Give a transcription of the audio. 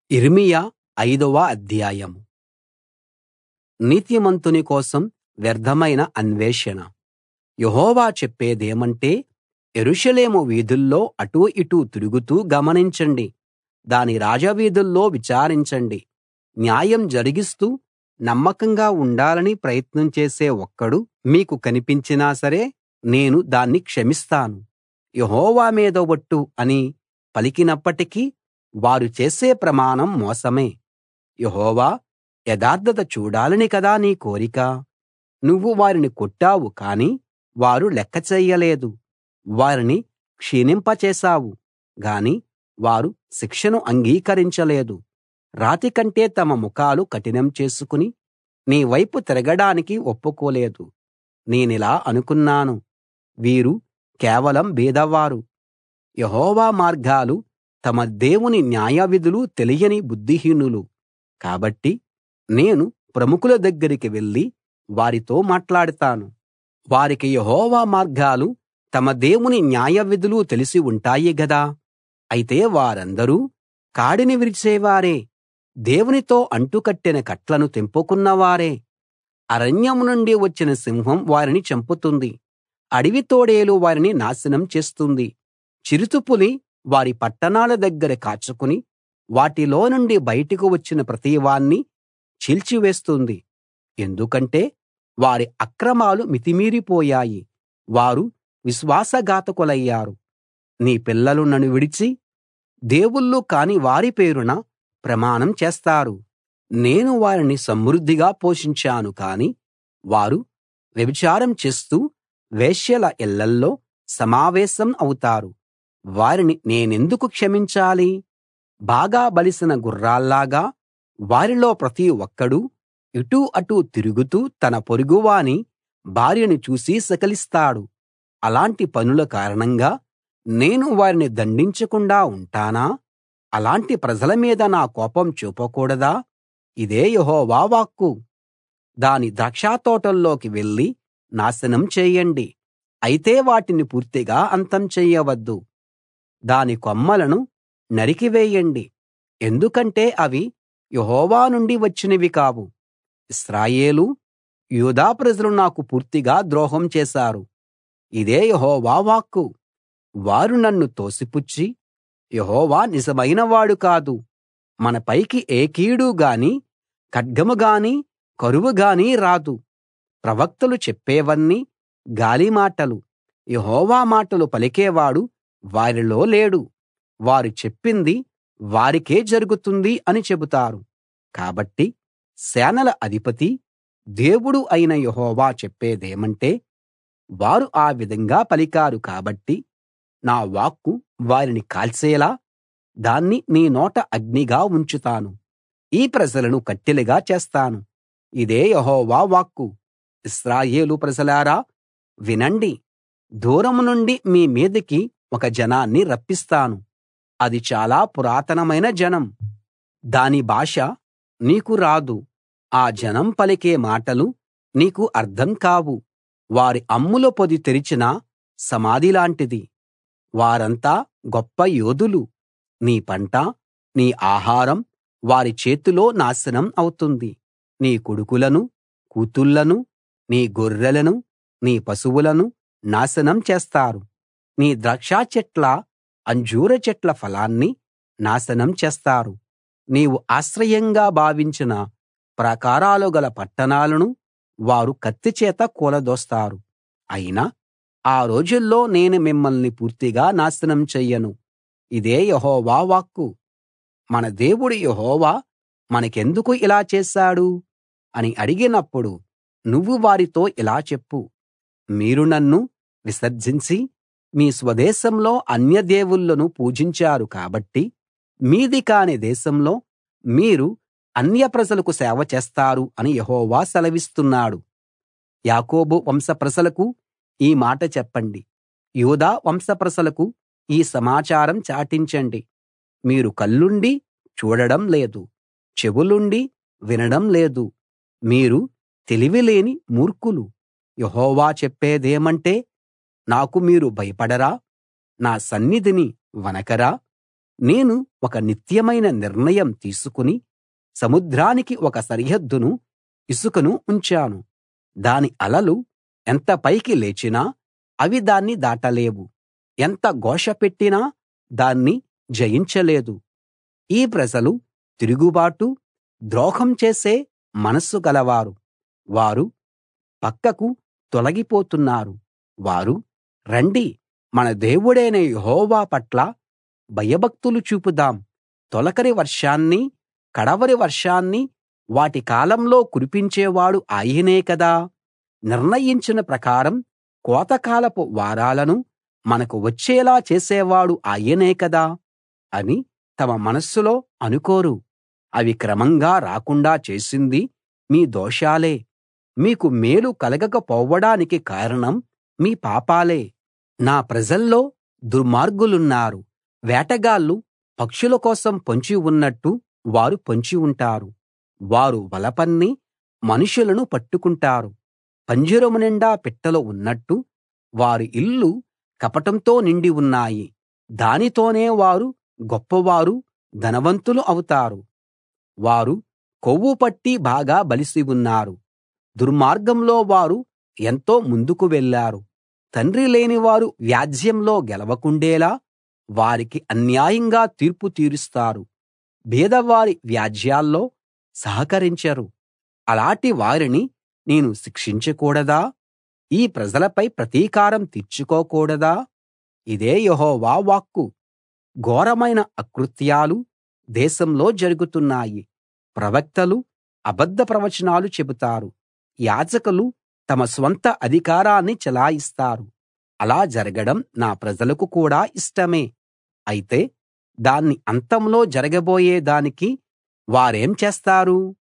యిర్మీయా ఐదవ అధ్యాయం నీతిమంతుని కోసం వ్యర్థమైన అన్వేషణ యెహోవా చెప్పేదేమంటే యెరూషలేము వీధుల్లో అటూ ఇటూ తిరుగుతూ గమనించండి దాని రాజవీధుల్లో విచారించండి న్యాయం జరిగిస్తూ నమ్మకంగా ఉండాలని ప్రయత్నం చేసే ఒక్కడు మీకు కనిపించినా సరే నేను దాన్ని క్షమిస్తాను యెహోవా మీద ఒట్టు అని పలికినప్పటికీ వారు చేసే ప్రమాణం మోసమే యెహోవా యథార్థత చూడాలని కదా నీ కోరిక నువ్వు వారిని కొట్టావు కానీ వారు లెక్క చెయ్యలేదు వారిని క్షీణింపచేశావు గాని వారు శిక్షను అంగీకరించలేదు రాతి కంటే తమ ముఖాలు కఠినం చేసుకుని నీ వైపు తిరగడానికి ఒప్పుకోలేదు నేనిలా అనుకున్నాను వీరు కేవలం బీదవారు యెహోవా మార్గాలు తమ దేవుని న్యాయవిధులు తెలియని బుద్ధిహీనులు కాబట్టి నేను ప్రముఖుల దగ్గరికి వెళ్లి వారితో మాట్లాడతాను వారికి యెహోవా మార్గాలు తమ దేవుని న్యాయవిధులు తెలిసి ఉంటాయి గదా అయితే వారందరూ కాడిని విరిచేవారే దేవునితో అంటుకట్టిన కట్లను తెంపుకున్నవారే అరణ్యం నుండి వచ్చిన సింహం వారిని చంపుతుంది అడవి తోడేలు వారిని నాశనం చేస్తుంది చిరుతపులి వారి పట్టణాల దగ్గర కాచుకుని వాటిలో నుండి బయటకు వచ్చిన ప్రతివాణ్ణి చీల్చివేస్తుంది ఎందుకంటే వారి అక్రమాలు మితిమీరిపోయాయి వారు విశ్వాసఘాతకులయ్యారు నీ పిల్లలు నన్ను విడిచి దేవుళ్ళు కాని వారి పేరున ప్రమాణం చేస్తారు నేను వారిని సమృద్ధిగా పోషించాను కాని వారు వ్యభిచారం చేస్తూ వేశ్యల ఇళ్ళల్లో సమావేశం అవుతారు వారిని నేనెందుకు క్షమించాలి బాగా బలిసిన గుర్రాల్లాగా వారిలో ప్రతి ఒక్కడూ ఇటూ అటూ తిరుగుతూ తన పొరుగువాని భార్యను చూసి సకిలిస్తాడు అలాంటి పనుల కారణంగా నేను వారిని దండించకుండా ఉంటానా అలాంటి ప్రజల మీద నా కోపం చూపకూడదా ఇదే యెహోవా వాక్కు దాని ద్రాక్షతోటల్లోకి వెళ్లి నాశనం చేయండి అయితే వాటిని పూర్తిగా అంతం చెయ్యవద్దు దాని కొమ్మలను నరికివేయండి ఎందుకంటే అవి యెహోవా నుండి వచ్చినవి కావు ఇశ్రాయేలూ యూదా ప్రజలు నాకు పూర్తిగా ద్రోహం చేశారు ఇదే యెహోవా వాక్కు వారు నన్ను తోసిపుచ్చి యెహోవా నిజమైనవాడు కాదు మన పైకి ఏ కీడు గాని ఖడ్గము గాని కరువు గాని రాదు ప్రవక్తలు చెప్పేవన్నీ గాలి మాటలు యెహోవా మాటలు పలికేవాడు వారిలో లేడు వారు చెప్పింది వారికే జరుగుతుంది అని చెబుతారు కాబట్టి సేనల అధిపతి దేవుడు అయిన యెహోవా చెప్పేదేమంటే వారు ఆ విధంగా పలికారు కాబట్టి నా వాక్కు వారిని కాల్చేలా దాన్ని నీ నోట అగ్నిగా ఉంచుతాను ఈ ప్రజలను కట్టెలుగా చేస్తాను ఇదే యెహోవా వాక్కు ఇశ్రాయేలు ప్రజలారా వినండి దూరం నుండి మీ మీదికి ఒక జనాన్ని రప్పిస్తాను అది చాలా పురాతనమైన జనం దాని భాష నీకు రాదు ఆ జనం పలికే మాటలు నీకు అర్థం కావు వారి అమ్ముల పొది తెరిచిన సమాధిలాంటిది వారంతా గొప్ప యోధులు నీ పంట నీ ఆహారం వారి చేతిలో నాశనం అవుతుంది నీ కొడుకులను కూతుళ్ళను నీ గొర్రెలను నీ పశువులను నాశనం చేస్తారు నీ ద్రాక్షచెట్ల అంజూర చెట్ల ఫలాన్ని నాశనం చేస్తారు నీవు ఆశ్రయంగా భావించిన ప్రాకారాలు గల పట్టణాలను వారు కత్తిచేత కూలదోస్తారు అయినా ఆ రోజుల్లో నేను మిమ్మల్ని పూర్తిగా నాశనం చెయ్యను ఇదే యెహోవా వాక్కు మన దేవుడు యెహోవా మనకెందుకు ఇలా చేశాడు అని అడిగినప్పుడు నువ్వు వారితో ఇలా చెప్పు మీరు నన్ను విసర్జించి మీ స్వదేశంలో అన్యదేవుళ్ళను పూజించారు కాబట్టి మీది కాని దేశంలో మీరు అన్యప్రజలకు సేవ చేస్తారు అని యెహోవా సెలవిస్తున్నాడు యాకోబు వంశ ప్రజలకు ఈ మాట చెప్పండి యూదా వంశ ప్రజలకు ఈ సమాచారం చాటించండి మీరు కళ్ళుండి చూడడం లేదు చెవులుండి వినడం లేదు మీరు తెలివిలేని మూర్ఖులు యెహోవా చెప్పేదేమంటే నాకు మీరు భయపడరా నా సన్నిధిని వనకరా నేను ఒక నిత్యమైన నిర్ణయం తీసుకుని సముద్రానికి ఒక సరిహద్దును ఇసుకను ఉంచాను దాని అలలు ఎంత పైకి లేచినా అవి దాన్ని దాటలేవు ఎంత ఘోష పెట్టినా దాన్ని జయించలేదు ఈ ప్రజలు తిరుగుబాటు ద్రోహం చేసే మనస్సు గలవారు వారు పక్కకు తొలగిపోతున్నారు వారు రండి మన దేవుడైన యెహోవా పట్ల భయభక్తులు చూపుదాం తొలకరి వర్షాన్ని కడవరి వర్షాన్ని వాటి కాలంలో కురిపించేవాడు ఆయనే కదా నిర్ణయించిన ప్రకారం కోతకాలపు వారాలను మనకు వచ్చేలా చేసేవాడు ఆయనే కదా అని తమ మనస్సులో అనుకోరు అవి క్రమంగా రాకుండా చేసింది మీ దోషాలే మీకు మేలు కలగకపోవడానికి కారణం మీ పాపాలే నా ప్రజల్లో దుర్మార్గులున్నారు వేటగాళ్ళు పక్షుల కోసం పొంచి ఉన్నట్టు వారు పొంచి ఉంటారు వారు వల పన్ని మనుషులను పట్టుకుంటారు పంజరం నిండా పిట్టలు ఉన్నట్టు వారి ఇళ్ళు కపటంతో నిండి ఉన్నాయి దానితోనే వారు గొప్పవారు ధనవంతులు అవుతారు వారు కొవ్వు పట్టి బాగా బలిసి ఉన్నారు దుర్మార్గంలో వారు ఎంతో ముందుకు వెళ్ళారు తండ్రి లేని వారు వ్యాజ్యంలో గెలవకుండేలా వారికి అన్యాయంగా తీర్పు తీరుస్తారు బీదవారి వ్యాజ్యాల్లో సహకరించరు అలాటి వారిని నేను శిక్షించకూడదా ఈ ప్రజలపై ప్రతీకారం తీర్చుకోకూడదా ఇదే యెహోవా వాక్కు ఘోరమైన అకృత్యాలు దేశంలో జరుగుతున్నాయి ప్రవక్తలు అబద్ధ ప్రవచనాలు చెబుతారు యాజకులు తమ స్వంత అధికారాన్ని చెలాయిస్తారు అలా జరగడం నా ప్రజలకు కూడా ఇష్టమే అయితే దాని అంతంలో జరగబోయే దానికి వారేం చేస్తారు